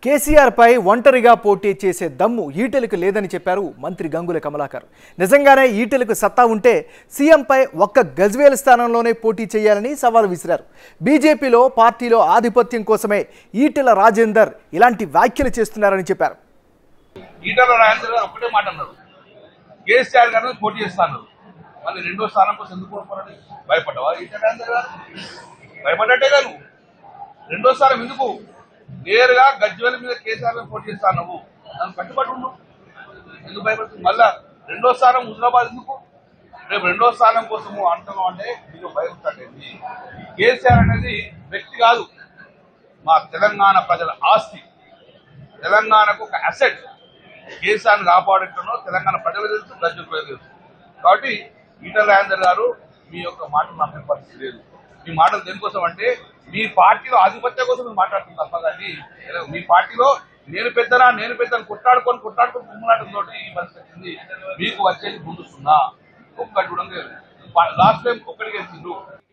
కేసీఆర్పై ఒంటరిగా పోటీ చేసే దమ్ము ఈటెలకు లేదని చెప్పారు మంత్రి గంగుల కమలాకర్ నిజంగానే ఈటెలకు సత్తా ఉంటే సీఎంపై ఒక్క గజ్వేల్ స్థానంలోనే పోటీ చేయాలని సవాల్ విసిరారు బీజేపీలో పార్టీలో ఆధిపత్యం కోసమే ఈటెల రాజేందర్ ఇలాంటి వ్యాఖ్యలు చేస్తున్నారని చెప్పారు ఈటల రాజేంద్ర గారు ఒకటే మాట అన్నారు కేసీఆర్ గారు పోటీ చేస్తాను మళ్ళీ రెండో స్థానం కోసం ఎందుకు కోరుకోరండి భయపడ్డావా ఈటల రాజేంద్ర గారు భయపడ్డట్టే గాను రెండో స్థానం ఎందుకు నేరుగా గజ్వేల మీద కేసీఆర్ మీద పోటీ చేస్తాను నువ్వు నన్ను కట్టుబడి ఉండు ఎందుకు భయపడుతుంది మళ్ళా రెండో స్థానం హుజరాబాద్ ఎందుకు రేపు రెండో స్థానం కోసము అంటున్నాం అంటే మీకు భయపడేది కేసీఆర్ అనేది వ్యక్తి కాదు మా తెలంగాణ ప్రజల ఆస్తి తెలంగాణకు ఒక అసెట్ కేసీఆర్ని కాపాడుతున్నో తెలంగాణ ప్రజలు తెలుసు ప్రజలు ప్రజలు తెలుసు కాబట్టి ఈటల రాజేందర్ గారు మీ యొక్క మాటలు నమ్మే పరిస్థితి లేదు మీ మాటలు దేనికోసం అంటే మీ పార్టీలో ఆధిపత్యం కోసం మీరు మాట్లాడుతుంది తప్ప కానీ మీ పార్టీలో నేను పెద్దనా నేను పెద్దను కొట్లాడుకొని కొట్లాడుకొని కుమ్మలాటంతో ఈ పరిస్థితి వచ్చింది మీకు వచ్చేది ముందు సున్నా ఒక్కటి కూడా లాస్ట్ టైం ఒక్కడికి వెళ్తుండ్రు